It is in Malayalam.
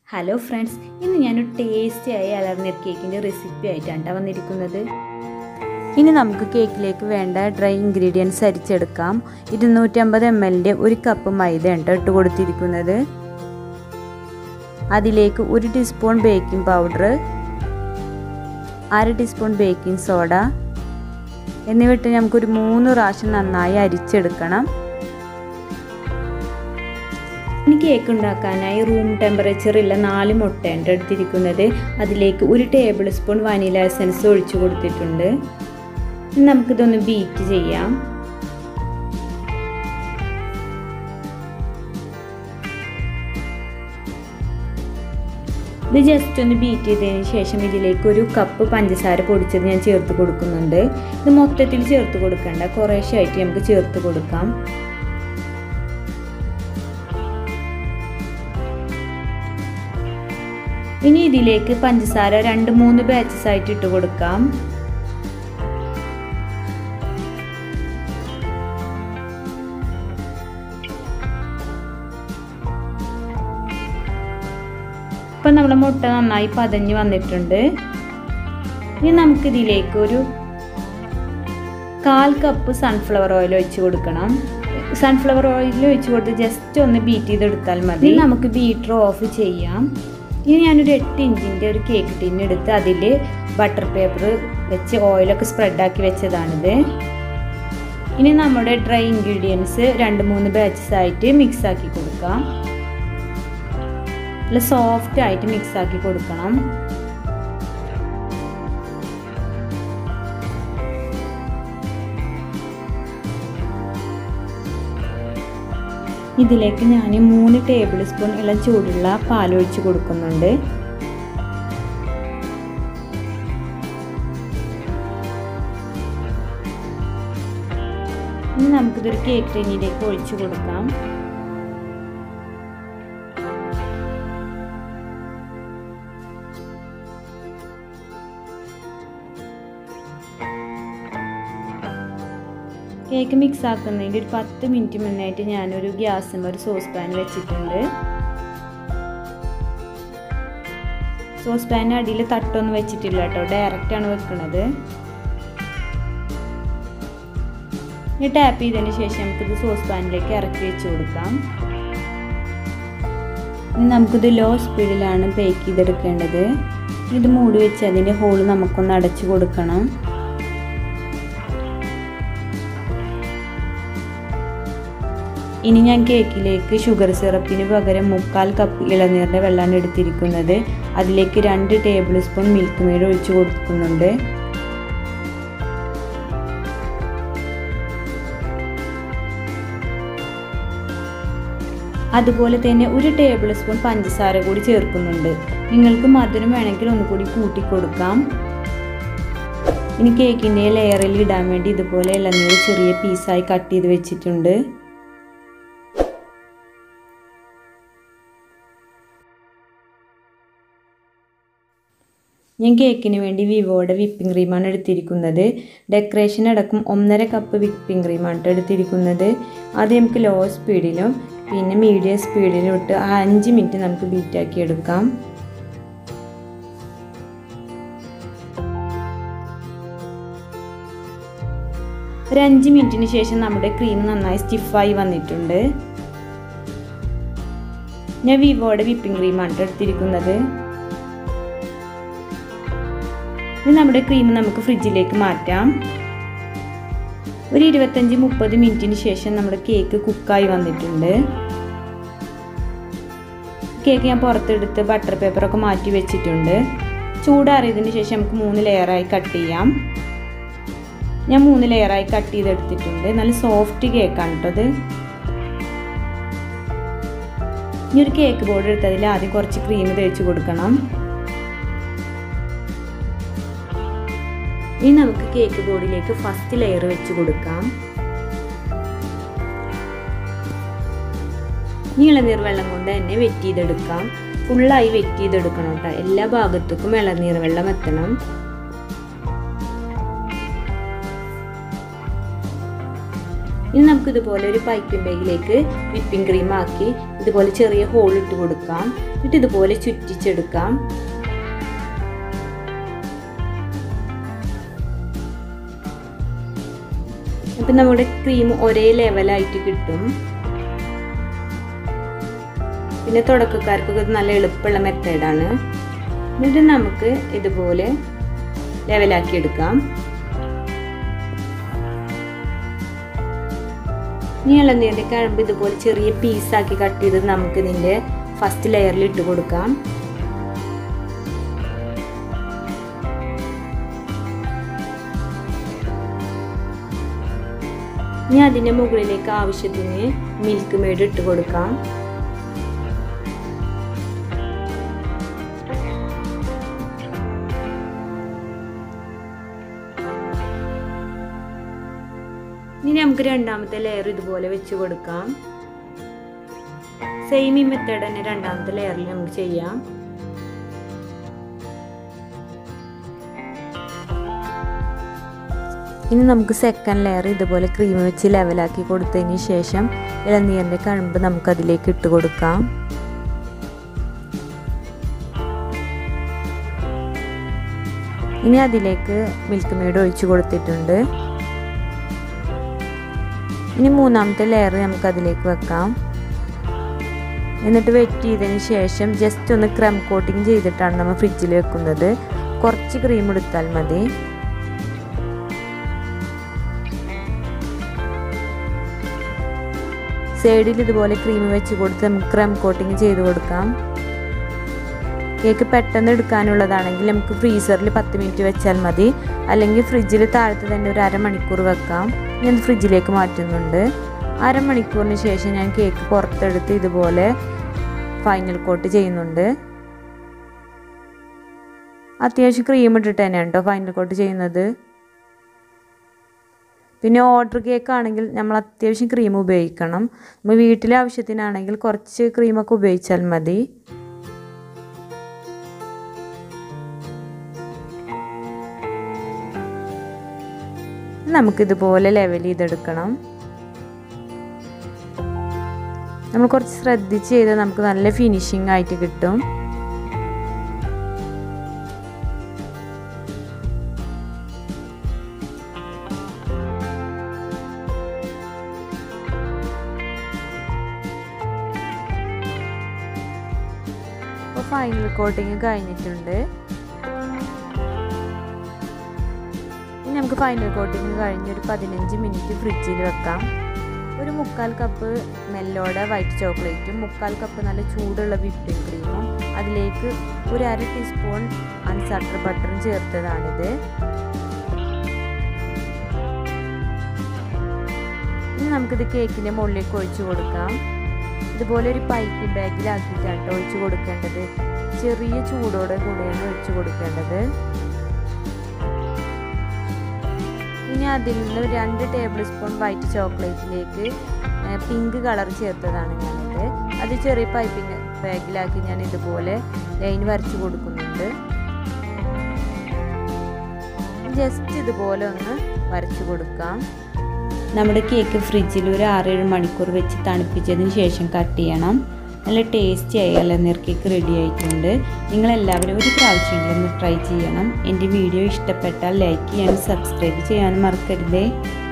ഹലോ ഫ്രണ്ട്സ് ഇന്ന് ഞാനൊരു ടേസ്റ്റിയായ അലർനീർ കേക്കിൻ്റെ റെസിപ്പി ആയിട്ടാണ് ട്ടോ വന്നിരിക്കുന്നത് ഇനി നമുക്ക് കേക്കിലേക്ക് വേണ്ട ഡ്രൈ ഇൻഗ്രീഡിയൻസ് അരിച്ചെടുക്കാം ഇരുന്നൂറ്റമ്പത് എം എല്ലിൻ്റെ ഒരു കപ്പ് മൈദയാണ് ട്ടോ ഇട്ട് കൊടുത്തിരിക്കുന്നത് അതിലേക്ക് ഒരു ടീസ്പൂൺ ബേക്കിംഗ് പൗഡർ അര ടീസ്പൂൺ ബേക്കിംഗ് സോഡ എന്നിവയിട്ട് നമുക്കൊരു മൂന്ന് പ്രാവശ്യം നന്നായി അരിച്ചെടുക്കണം ഇനി കേക്ക് ഉണ്ടാക്കാനായി റൂം ടെമ്പറേച്ചറുള്ള നാല് മുട്ടയാണ് എടുത്തിരിക്കുന്നത് അതിലേക്ക് ഒരു ടേബിൾ സ്പൂൺ വനില എസൻസ് ഒഴിച്ചു കൊടുത്തിട്ടുണ്ട് നമുക്കിതൊന്ന് ബീറ്റ് ചെയ്യാം ഇത് ജസ്റ്റ് ഒന്ന് ബീറ്റ് ചെയ്തതിന് ശേഷം ഇതിലേക്ക് ഒരു കപ്പ് പഞ്ചസാര പൊടിച്ചത് ഞാൻ ചേർത്ത് കൊടുക്കുന്നുണ്ട് ഇത് മൊത്തത്തിൽ ചേർത്ത് കൊടുക്കണ്ട കുറേശ്ശായിട്ട് നമുക്ക് ചേർത്ത് കൊടുക്കാം ഇനി ഇതിലേക്ക് പഞ്ചസാര രണ്ട് മൂന്ന് ബാച്ചസ് ആയിട്ട് ഇട്ട് കൊടുക്കാം ഇപ്പം നമ്മുടെ മുട്ട നന്നായി പതഞ്ഞ് വന്നിട്ടുണ്ട് ഇനി നമുക്കിതിലേക്ക് ഒരു കാൽ കപ്പ് സൺഫ്ലവർ ഓയിൽ ഒഴിച്ച് കൊടുക്കണം സൺഫ്ലവർ ഓയിൽ ഒഴിച്ച് കൊടുത്ത് ജസ്റ്റ് ഒന്ന് ബീറ്റ് ചെയ്തെടുത്താൽ മതി നമുക്ക് ബീറ്റർ ഓഫ് ചെയ്യാം ഇനി ഞാനൊരു എട്ട് ഇഞ്ചിൻ്റെ ഒരു കേക്ക് ടിൻ എടുത്ത് അതിൽ ബട്ടർ പേപ്പർ വെച്ച് ഓയിലൊക്കെ സ്പ്രെഡാക്കി വെച്ചതാണിത് ഇനി നമ്മുടെ ഡ്രൈ ഇൻഗ്രീഡിയൻസ് രണ്ട് മൂന്ന് ബാച്ചസ് ആയിട്ട് മിക്സ് ആക്കി കൊടുക്കാം നല്ല സോഫ്റ്റ് ആയിട്ട് മിക്സ് ആക്കി കൊടുക്കണം ഇതിലേക്ക് ഞാൻ മൂന്ന് ടേബിൾ സ്പൂൺ ഇളം ചൂടുള്ള പാലൊഴിച്ച് കൊടുക്കുന്നുണ്ട് ഇനി നമുക്കിതൊരു കേക്ക് ടിന്നിലേക്ക് ഒഴിച്ചു കൊടുക്കാം കേക്ക് മിക്സ് ആക്കുന്നതിൻ്റെ ഒരു പത്ത് മിനിറ്റ് മുന്നായിട്ട് ഞാനൊരു ഗ്യാസിൽ ഒരു സോസ് പാൻ വെച്ചിട്ടുണ്ട് സോസ് പാൻ അടിയിൽ തട്ടൊന്നും വെച്ചിട്ടില്ല കേട്ടോ ഡയറക്റ്റ് ആണ് വെക്കുന്നത് ഇനി ടാപ്പ് ചെയ്തതിന് ശേഷം നമുക്കിത് സോസ് പാനിലേക്ക് ഇറക്കി വെച്ച് കൊടുക്കാം ഇനി നമുക്കിത് ലോ സ്പീഡിലാണ് ബേക്ക് ചെയ്തെടുക്കേണ്ടത് ഇത് മൂടി വെച്ച് അതിൻ്റെ ഹോൾ നമുക്കൊന്ന് അടച്ചു കൊടുക്കണം ഇനി ഞാൻ കേക്കിലേക്ക് ഷുഗർ സിറപ്പിന് പകരം മുക്കാൽ കപ്പ് ഇളനീറിൻ്റെ വെള്ളമാണ് എടുത്തിരിക്കുന്നത് അതിലേക്ക് രണ്ട് ടേബിൾ സ്പൂൺ മിൽക്ക് മെയ്ഡ് ഒഴിച്ചു കൊടുക്കുന്നുണ്ട് അതുപോലെ തന്നെ ഒരു ടേബിൾ സ്പൂൺ പഞ്ചസാര കൂടി ചേർക്കുന്നുണ്ട് നിങ്ങൾക്ക് മധുരം വേണമെങ്കിൽ ഒന്നുകൂടി കൂട്ടി കൊടുക്കാം ഇനി കേക്കിൻ്റെ ലെയറിൽ ഇടാൻ വേണ്ടി ഇതുപോലെ ഇളനീർ ചെറിയ പീസായി കട്ട് ചെയ്ത് വെച്ചിട്ടുണ്ട് ഞാൻ കേക്കിന് വേണ്ടി വിവോയുടെ വിപ്പിംഗ് ക്രീമാണ് എടുത്തിരിക്കുന്നത് ഡെക്കറേഷൻ അടക്കം ഒന്നര കപ്പ് വിപ്പിംഗ് ക്രീമാണ് എടുത്തിരിക്കുന്നത് അത് നമുക്ക് ലോ സ്പീഡിലും പിന്നെ മീഡിയം സ്പീഡിലും ഇട്ട് അഞ്ച് മിനിറ്റ് നമുക്ക് ബീറ്റാക്കി എടുക്കാം ഒരു അഞ്ച് മിനിറ്റിന് ശേഷം നമ്മുടെ ക്രീം നന്നായി സ്റ്റിഫായി വന്നിട്ടുണ്ട് ഞാൻ വിവോയുടെ വിപ്പിംഗ് ക്രീമാണ് എടുത്തിരിക്കുന്നത് ഇനി നമ്മുടെ ക്രീം നമുക്ക് ഫ്രിഡ്ജിലേക്ക് മാറ്റാം ഒരു ഇരുപത്തഞ്ച് മുപ്പത് മിനിറ്റിന് ശേഷം നമ്മുടെ കേക്ക് കുക്കായി വന്നിട്ടുണ്ട് കേക്ക് ഞാൻ പുറത്തെടുത്ത് ബട്ടർ പേപ്പറൊക്കെ മാറ്റി വെച്ചിട്ടുണ്ട് ചൂടാറിയതിന് ശേഷം നമുക്ക് മൂന്ന് ലെയറായി കട്ട് ചെയ്യാം ഞാൻ മൂന്ന് ലെയറായി കട്ട് ചെയ്തെടുത്തിട്ടുണ്ട് നല്ല സോഫ്റ്റ് കേക്കാണ് കേട്ടോ അത് ഇനി ഒരു കേക്ക് ബോർഡ് എടുത്ത് അതിൽ ആദ്യം കുറച്ച് ക്രീം തേച്ച് കൊടുക്കണം ഇനി നമുക്ക് കേക്ക് ബോർഡിലേക്ക് ഫസ്റ്റ് ലെയർ വെച്ച് കൊടുക്കാം ഇളനീർ വെള്ളം കൊണ്ട് തന്നെ വെറ്റ് ചെയ്തെടുക്കാം ഫുള്ളായി വെറ്റ് ചെയ്തെടുക്കണം കേട്ടോ എല്ലാ ഭാഗത്തേക്കും ഇളനീർ വെള്ളം എത്തണം ഇനി നമുക്ക് ഇതുപോലെ ഒരു പൈപ്പിംഗ് ബാഗിലേക്ക് വിപ്പിംഗ് ക്രീം ആക്കി ഇതുപോലെ ചെറിയ ഹോൾ ഇട്ട് കൊടുക്കാം എന്നിട്ട് ഇതുപോലെ ചുറ്റിച്ചെടുക്കാം അപ്പം നമ്മുടെ ക്രീം ഒരേ ലെവലായിട്ട് കിട്ടും പിന്നെ തുടക്കക്കാർക്കൊക്കെ ഇത് നല്ല എളുപ്പമുള്ള മെത്തേഡാണ് എന്നിട്ട് നമുക്ക് ഇതുപോലെ ലെവലാക്കി എടുക്കാം ഇനി ഇളനീരിൻ്റെ കഴമ്പ് ഇതുപോലെ ചെറിയ പീസാക്കി കട്ട് ചെയ്ത് നമുക്ക് ഇതിൻ്റെ ഫസ്റ്റ് ലെയറിൽ ഇട്ട് കൊടുക്കാം ഇനി അതിൻ്റെ മുകളിലേക്ക് ആവശ്യത്തിന് മിൽക്ക് മെയ്ഡ് ഇട്ട് കൊടുക്കാം ഇനി നമുക്ക് രണ്ടാമത്തെ ലെയർ ഇതുപോലെ വെച്ച് കൊടുക്കാം സെയിം ഈ മെത്തേഡ് തന്നെ രണ്ടാമത്തെ ലെയറിൽ നമുക്ക് ചെയ്യാം ഇനി നമുക്ക് സെക്കൻഡ് ലെയർ ഇതുപോലെ ക്രീം വെച്ച് ലെവലാക്കി കൊടുത്തതിന് ശേഷം ഇളനീരിൻ്റെ കഴമ്പ് നമുക്ക് അതിലേക്ക് ഇട്ട് കൊടുക്കാം ഇനി അതിലേക്ക് മിൽക്ക് മെയ്ഡ് ഒഴിച്ചു കൊടുത്തിട്ടുണ്ട് ഇനി മൂന്നാമത്തെ ലെയർ നമുക്ക് അതിലേക്ക് വെക്കാം എന്നിട്ട് വെറ്റ് ചെയ്തതിന് ശേഷം ജസ്റ്റ് ഒന്ന് ക്രം കോട്ടിങ് ചെയ്തിട്ടാണ് നമ്മൾ ഫ്രിഡ്ജിൽ വെക്കുന്നത് കുറച്ച് ക്രീം എടുത്താൽ മതി സൈഡിൽ ഇതുപോലെ ക്രീം വെച്ച് കൊടുത്ത് നമുക്ക് ക്രം കോട്ടിങ് ചെയ്ത് കൊടുക്കാം കേക്ക് പെട്ടെന്ന് എടുക്കാനുള്ളതാണെങ്കിൽ നമുക്ക് ഫ്രീസറിൽ പത്ത് മിനിറ്റ് വെച്ചാൽ മതി അല്ലെങ്കിൽ ഫ്രിഡ്ജിൽ താഴത്ത് തന്നെ ഒരു അരമണിക്കൂർ വെക്കാം ഞാൻ ഫ്രിഡ്ജിലേക്ക് മാറ്റുന്നുണ്ട് അരമണിക്കൂറിന് ശേഷം ഞാൻ കേക്ക് പുറത്തെടുത്ത് ഇതുപോലെ ഫൈനൽ കോട്ട് ചെയ്യുന്നുണ്ട് അത്യാവശ്യം ക്രീം ഇട്ടിട്ട് തന്നെയാണ് കേട്ടോ ഫൈനൽ കോട്ട് ചെയ്യുന്നത് പിന്നെ ഓർഡർ കേക്ക് ആണെങ്കിൽ നമ്മൾ അത്യാവശ്യം ക്രീം ഉപയോഗിക്കണം നമ്മൾ വീട്ടിലെ ആവശ്യത്തിനാണെങ്കിൽ കുറച്ച് ക്രീമൊക്കെ ഉപയോഗിച്ചാൽ മതി നമുക്കിതുപോലെ ലെവൽ ചെയ്തെടുക്കണം നമ്മൾ കുറച്ച് ശ്രദ്ധിച്ച് ചെയ്താൽ നമുക്ക് നല്ല ഫിനിഷിംഗ് ആയിട്ട് കിട്ടും അപ്പോൾ ഫൈനൽ കോട്ടിങ് കഴിഞ്ഞിട്ടുണ്ട് ഇനി നമുക്ക് ഫൈനൽ കോട്ടിങ് കഴിഞ്ഞ് ഒരു പതിനഞ്ച് മിനിറ്റ് ഫ്രിഡ്ജിൽ വെക്കാം ഒരു മുക്കാൽ കപ്പ് മെല്ലോടെ വൈറ്റ് ചോക്ലേറ്റും മുക്കാൽ കപ്പ് നല്ല ചൂടുള്ള വിപ്പിംഗ് ക്രീമും അതിലേക്ക് ഒരു അര ടീസ്പൂൺ അൺസാട്ടർ ബട്ടറും ചേർത്തതാണിത് ഇനി നമുക്കിത് കേക്കിൻ്റെ മുകളിലേക്ക് ഒഴിച്ചു കൊടുക്കാം ഇതുപോലെ ഒരു പൈപ്പിംഗ് ബാഗിലാക്കിയിട്ടാണ് കേട്ടോ ഒഴിച്ചു കൊടുക്കേണ്ടത് ചെറിയ ചൂടോടെ കൂടെയാണ് ഒഴിച്ചു കൊടുക്കേണ്ടത് ഇനി അതിൽ നിന്ന് രണ്ട് ടേബിൾ സ്പൂൺ വൈറ്റ് ചോക്ലേറ്റിലേക്ക് പിങ്ക് കളർ ചേർത്തതാണ് ഞാനിത് അത് ചെറിയ പൈപ്പിംഗ് ബാഗിലാക്കി ഞാൻ ഇതുപോലെ ലൈൻ വരച്ചു കൊടുക്കുന്നുണ്ട് ജസ്റ്റ് ഇതുപോലെ ഒന്ന് വരച്ചു കൊടുക്കാം നമ്മുടെ കേക്ക് ഫ്രിഡ്ജിൽ ഒരു ആറേഴ് മണിക്കൂർ വെച്ച് തണുപ്പിച്ചതിന് ശേഷം കട്ട് ചെയ്യണം നല്ല ടേസ്റ്റി ആയി അലനീർ കേക്ക് റെഡി ആയിട്ടുണ്ട് നിങ്ങളെല്ലാവരും ഒരു പ്രാവശ്യമെങ്കിലും ഒന്ന് ട്രൈ ചെയ്യണം എൻ്റെ വീഡിയോ ഇഷ്ടപ്പെട്ടാൽ ലൈക്ക് ചെയ്യാനും സബ്സ്ക്രൈബ് ചെയ്യാനും മറക്കരുതേ